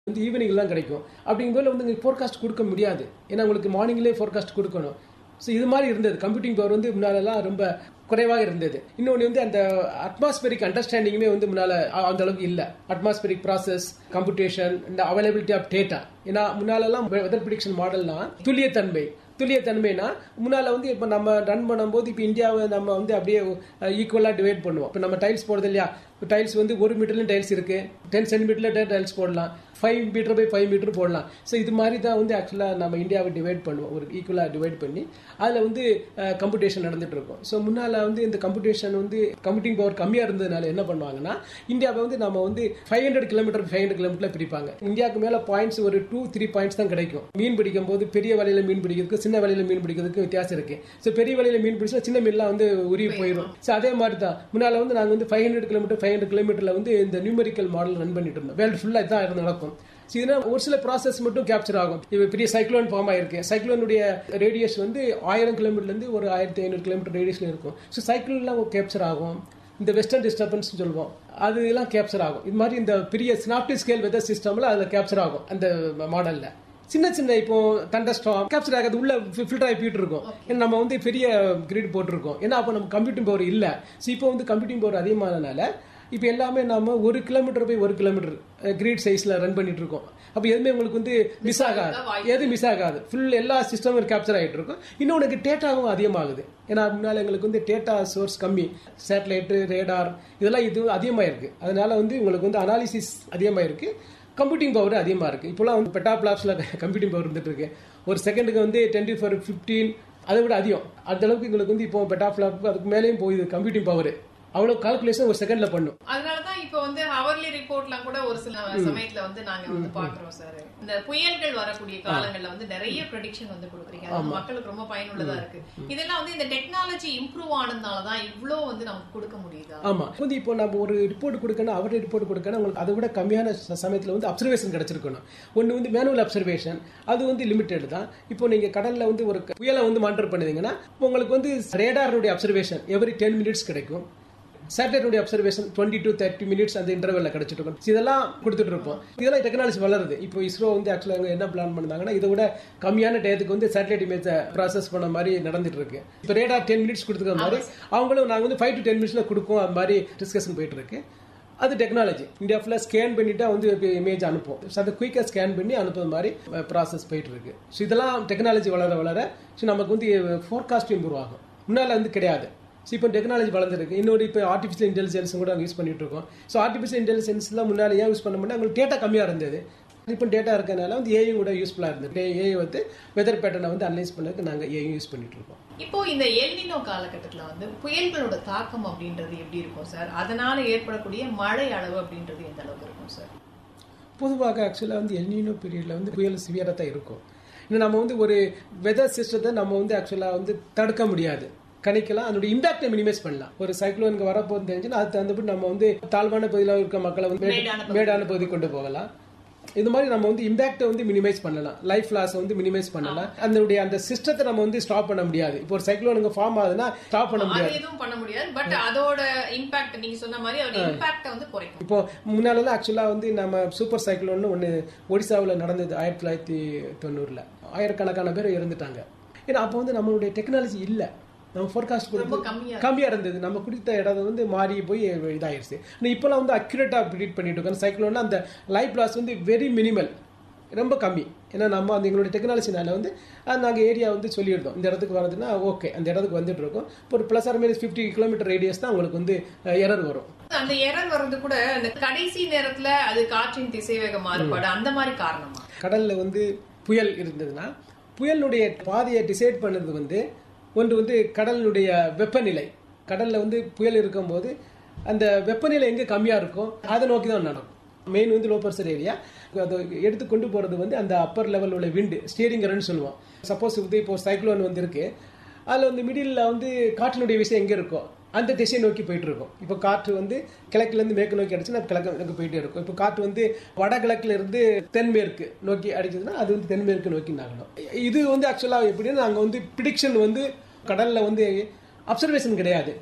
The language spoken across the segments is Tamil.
வந்து ஈவினிங் தான் கிடைக்கும் அப்படிங்கும்போது வந்து ஃபோர்காஸ்ட் கொடுக்க முடியாது ஏன்னா உங்களுக்கு மார்னிங்லேயே ஃபோர்காஸ்ட் கொடுக்கணும் ஸோ இது மாதிரி இருந்தது கம்ப்யூட்டிங் பவர் வந்து முன்னாலெல்லாம் ரொம்ப குறைவாக இருந்தது இன்னொன்று வந்து அந்த அட்மாஸ்பரிக் அண்டர்ஸ்டாண்டிங்குமே வந்து முன்னால் அந்த அளவுக்கு இல்லை அட்மாஸ்பரிக் ப்ராசஸ் கம்ப்யூட்டேஷன் இந்த அவைலபிலிட்டி ஆஃப் டேட்டா ஏன்னா முன்னாலெல்லாம் வெதர் ப்ரிடிக்ஷன் மாடல்னா துல்லியத்தன்மை துல்லியத்தன்மைனா முன்னால் வந்து இப்போ நம்ம ரன் பண்ணும்போது இப்போ இந்தியாவை நம்ம வந்து அப்படியே ஈக்குவலாக டிவைட் பண்ணுவோம் இப்போ நம்ம டைல்ஸ் போடுறது இல்லையா டைல்ஸ் வந்து ஒரு மீட்டர்லையும் டைல்ஸ் இருக்கு டென் சென்டிமீட்டர்ல டைல்ஸ் போடலாம் five metre by five metre போடலாம் ஸோ இது மாதிரி தான் வந்து ஆக்சுவலாக நம்ம இந்தியாவை டிவைட் பண்ணுவோம் ஒரு ஈக்குவலாக டிவைட் பண்ணி அதில் வந்து கம்ப்யூட்டேஷன் நடந்துட்டு இருக்கும் ஸோ முன்னால் வந்து இந்த கம்ப்யூட்டேஷன் வந்து கம்ப்யூட்டிங் பவர் கம்மியாக இருந்ததுனால என்ன பண்ணுவாங்கன்னா இந்தியாவை வந்து நம்ம வந்து five hundred kilometre five hundred kilometre பிரிப்பாங்க இந்தியாவுக்கு மேலே பாயிண்ட்ஸ் ஒரு டூ த்ரீ பாயிண்ட்ஸ் தான் கிடைக்கும் மீன் பிடிக்கும் போது பெரிய வலையில மீன் பிடிக்கிறதுக்கு சின்ன வலையில மீன் பிடிக்கிறதுக்கு வித்தியாசம் இருக்கு ஸோ பெரிய வலையில மீன் பிடிச்சா சின்ன மீன்லாம் வந்து உருவி போயிடும் ஸோ அதே மாதிரி தான் முன்னால் வந்து நாங்கள் வந்து five hundred kilometre five hundred கிலோமீட்டரில் வந்து இந்த நியூமெரிக்கல் மாடல் ரன் பண்ணிட்டு இருந்தோம் வேர்ல்டு ஃபுல்லாக இதான் இது நடக்கும் ஸோ இதனால் ஒரு சில ப்ராசஸ் மட்டும் கேப்சர் ஆகும் இப்போ பெரிய சைக்ளோன் ஃபார்ம் ஆயிருக்கு சைக்ளோனுடைய ரேடியஸ் வந்து ஆயிரம் கிலோமீட்டர்லேருந்து ஒரு ஆயிரத்தி ஐநூறு கிலோமீட்டர் ரேடியஸில் இருக்கும் ஸோ சைக்ளோன்லாம் கேப்சர் ஆகும் இந்த வெஸ்டர்ன் டிஸ்டர்பன்ஸ் சொல்லுவோம் அது எல்லாம் கேப்சர் ஆகும் இது மாதிரி இந்த பெரிய ஸ்னாப்டி ஸ்கேல் வெதர் சிஸ்டமில் அதில் கேப்சர் ஆகும் அந்த மாடலில் சின்ன சின்ன இப்போ தண்டஸ்டாம் கேப்சர் ஆகாது உள்ள ஃபில்டர் ஆகி போயிட்டு இருக்கும் ஏன்னா நம்ம வந்து பெரிய கிரிட் போட்டிருக்கோம் ஏன்னா அப்போ நம்ம கம்ப்யூட்டிங் பவர் இல்லை ஸோ இப்போ வந்து கம்ப்யூட்டிங் பவர் அதிகமானதுனால இப்போ எல்லாமே நாம ஒரு கிலோமீட்டர் போய் ஒரு கிலோமீட்டர் கிரீட் சைஸ்ல ரன் பண்ணிட்டு இருக்கோம் அப்போ எதுவுமே உங்களுக்கு வந்து மிஸ் ஆகாது எது மிஸ் ஆகாது ஃபுல் எல்லா சிஸ்டமும் கேப்சர் ஆகிட்டு இருக்கும் இன்னொன்று டேட்டாவும் அதிகமாகுது ஏன்னா முன்னால் எங்களுக்கு வந்து டேட்டா சோர்ஸ் கம்மி சேட்டலைட்டு ரேடார் இதெல்லாம் இது அதிகமாக இருக்கு அதனால வந்து உங்களுக்கு வந்து அனாலிசிஸ் அதிகமாக இருக்கு கம்ப்யூட்டிங் பவர் அதிகமாக இருக்கு இப்போலாம் வந்து பெட்டா பிளாப்ஸில் கம்ப்யூட்டிங் பவர் இருந்துட்டு இருக்கு ஒரு செகண்டுக்கு வந்து டுவெண்ட்டி ஃபோர் ஃபிஃப்டீன் அதை விட அதிகம் அந்த அளவுக்கு எங்களுக்கு வந்து இப்போ பெட்டா பிளாப் அதுக்கு மேலேயும் போகுது கம்ப்யூட்டிங் பவர் அவ்வளவு கால்குலேஷன் ஒரு செகண்ட்ல பண்ணும் அதனாலதான் இப்ப வந்து ஹவர்லி ரிப்போர்ட்லாம் கூட ஒரு சில சமயத்துல வந்து நாங்க வந்து பாக்குறோம் சார் இந்த புயல்கள் வரக்கூடிய காலங்கள்ல வந்து நிறைய ப்ரெடிக்ஷன் வந்து கொடுக்குறீங்க அது மக்களுக்கு ரொம்ப பயனுள்ளதா இருக்கு இதெல்லாம் வந்து இந்த டெக்னாலஜி இம்ப்ரூவ் ஆனதுனாலதான் இவ்ளோ வந்து நமக்கு கொடுக்க முடியுதா ஆமா வந்து இப்போ நம்ம ஒரு ரிப்போர்ட் கொடுக்கணும் அவருடைய ரிப்போர்ட் கொடுக்கணும் உங்களுக்கு அதை விட கம்மியான சமயத்துல வந்து அப்சர்வேஷன் கிடைச்சிருக்கணும் ஒன்னு வந்து மேனுவல் அப்சர்வேஷன் அது வந்து லிமிட்டெட் தான் இப்போ நீங்க கடல்ல வந்து ஒரு புயலை வந்து மானிட்டர் பண்ணுவீங்கன்னா உங்களுக்கு வந்து ரேடாருடைய அப்சர்வேஷன் எவ்ரி டென் மினிட்ஸ் கிடைக்கும் சேட்டலைட்டுடைய observation twenty to thirty minutes அந்த இன்டர்வெல்ல கிடைச்சிட்டு இருக்கும் இதெல்லாம் கொடுத்துட்டு இருப்போம் இதெல்லாம் டெக்னாலஜி வளருது இப்போ இஸ்ரோ வந்து ஆக்சுவலாக என்ன பிளான் பண்ணாங்கன்னா இதை விட கம்மியான டயத்துக்கு வந்து சேட்டலைட் இமேஜை ப்ராசஸ் பண்ண மாதிரி நடந்துட்டு இருக்கு இப்போ ரேடார் டென் மினிட்ஸ் கொடுத்துக்கிற மாதிரி அவங்களும் நாங்கள் வந்து ஃபைவ் டு டென் மினிட்ஸ்ல கொடுப்போம் அது மாதிரி டிஸ்கஷன் போயிட்டு இருக்கு அது டெக்னாலஜி இந்தியா ஃபுல்லாக ஸ்கேன் பண்ணிட்டா வந்து இமேஜ் அனுப்பும் ஸோ அதை குயிக்காக ஸ்கேன் பண்ணி அனுப்புறது மாதிரி ப்ராசஸ் போயிட்டு இருக்கு ஸோ இதெல்லாம் டெக்னாலஜி வளர வளர ஸோ நமக்கு வந்து ஃபோர்காஸ்ட் இம்ப்ரூவ் ஆகும் முன்னால் வந்து கிடையாது ஸோ இப்போ டெக்னாலஜி வளர்ந்துருக்கு இன்னொரு இப்போ ஆர்டிஃபிஷியல் இன்டெலிஜென்ஸ் கூட நாங்கள் யூஸ் பண்ணிட்டு இருக்கோம் ஸோ ஆர்டிஃபிஷியல் இன்டெலிஜென்ஸ்லாம் முன்னாடி ஏன் யூஸ் பண்ண முடியாது உங்களுக்கு டேட்டா கம்மியாக இருந்தது இப்போ டேட்டா இருக்கனால வந்து ஏஐ கூட யூஸ்ஃபுல்லாக இருந்தது ஏஐ வந்து வெதர் பேட்டர்னை வந்து அனலைஸ் பண்ணதுக்கு நாங்கள் ஏஐ யூஸ் பண்ணிட்டு இருக்கோம் இப்போ இந்த எல்னினோ காலகட்டத்தில் வந்து புயல்களோட தாக்கம் அப்படின்றது எப்படி இருக்கும் சார் அதனால ஏற்படக்கூடிய மழை அளவு அப்படின்றது எந்த அளவுக்கு இருக்கும் சார் பொதுவாக ஆக்சுவலாக வந்து எல்னினோ பீரியடில் வந்து புயல் சிவியராக தான் இருக்கும் இன்னும் நம்ம வந்து ஒரு வெதர் சிஸ்டத்தை நம்ம வந்து ஆக்சுவலாக வந்து தடுக்க முடியாது கணிக்கலாம் அதனுடைய இம்பாக்டை மினிமைஸ் பண்ணலாம் ஒரு சைக்ளோனுக்கு வரப்போகுது தெரிஞ்சுன்னா அது தகுந்தபடி நம்ம வந்து தாழ்வான பகுதியில் இருக்க மக்களை வந்து மேடான பகுதி கொண்டு போகலாம் இது மாதிரி நம்ம வந்து இம்பாக்டை வந்து மினிமைஸ் பண்ணலாம் லைஃப் லாஸ் வந்து மினிமைஸ் பண்ணலாம் அதனுடைய அந்த சிஸ்டத்தை நம்ம வந்து ஸ்டாப் பண்ண முடியாது இப்போ ஒரு சைக்ளோனுக்கு ஃபார்ம் ஆகுதுன்னா ஸ்டாப் பண்ண முடியாது எதுவும் பண்ண முடியாது பட் அதோட இம்பாக்ட் நீங்க சொன்ன மாதிரி அதோட இம்பாக்ட வந்து குறைக்கும் இப்போ முன்னாலலாம் ஆக்சுவலா வந்து நம்ம சூப்பர் சைக்ளோன்னு ஒன்று ஒடிசாவில் நடந்தது ஆயிரத்தி தொள்ளாயிரத்தி தொண்ணூறுல ஆயிரக்கணக்கான பேர் இறந்துட்டாங்க ஏன்னா அப்போ வந்து நம்மளுடைய டெக்னாலஜி இல்லை நம்ம ஃபோர்காஸ்ட் கொடுத்து கம்மியா இருந்தது நம்ம கொடுத்த இடம் வந்து மாறி போய் இதாயிருச்சு ஆனால் இப்போலாம் வந்து அக்யூரேட்டா ப்ரிடிக்ட் பண்ணிட்டு இருக்கோம் சைக்ளோன்னா அந்த லைஃப் லாஸ் வந்து வெரி மினிமல் ரொம்ப கம்மி ஏன்னா நம்ம அந்த எங்களுடைய டெக்னாலஜினால வந்து நாங்கள் ஏரியா வந்து சொல்லியிருந்தோம் இந்த இடத்துக்கு வரதுன்னா ஓகே அந்த இடத்துக்கு வந்துட்டு இருக்கோம் இப்போ ஒரு plus or minus fifty kilometre radius தான் உங்களுக்கு வந்து எரர் வரும் அந்த எரர் வர்றது கூட அந்த கடைசி நேரத்துல அது காற்றின் திசைவேக மாறுபாடு அந்த மாதிரி காரணமா கடல்ல வந்து புயல் இருந்ததுன்னா புயலுடைய பாதையை டிசைட் பண்ணது வந்து ஒன்று வந்து கடலினுடைய வெப்பநிலை கடல்ல வந்து புயல் இருக்கும்போது அந்த வெப்பநிலை எங்க கம்மியா இருக்கும் அதை நோக்கி தான் நடக்கும் மெயின் வந்து லோ ப்ரெஷர் ஏரியா அதை எடுத்து கொண்டு போறது வந்து அந்த அப்பர் லெவல் உள்ள விண்டு ஸ்டியரிங் ரன் சொல்லுவோம் சப்போஸ் வந்து இப்போ சைக்ளோன் வந்து இருக்கு அதில் வந்து மிடில் வந்து காற்றினுடைய விஷயம் எங்கே இருக்கும் அந்த திசையை நோக்கி போயிட்டு இருக்கும் இப்போ காற்று வந்து கிழக்குலேருந்து மேற்கு நோக்கி அடிச்சுன்னா கிழக்கு நோக்கி போயிட்டே இருக்கும் இப்போ காற்று வந்து வடகிழக்குல இருந்து தென்மேற்கு நோக்கி அடிச்சதுன்னா அது வந்து தென்மேற்கு நோக்கி நகரும் இது வந்து ஆக்சுவலாக எப்படின்னா நாங்கள் வந்து ப்ரிடிக்ஷன் வந்து கடலில் வந்து அப்சர்வேஷன் கிடையாது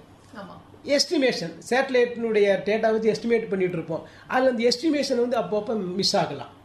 எஸ்டிமேஷன் சேட்டலைட்டினுடைய டேட்டா வச்சு எஸ்டிமேட் பண்ணிட்டு இருப்போம் அதில் அந்த எஸ்டிமேஷன் வந்து அப்பப்போ மிஸ் ஆகலாம்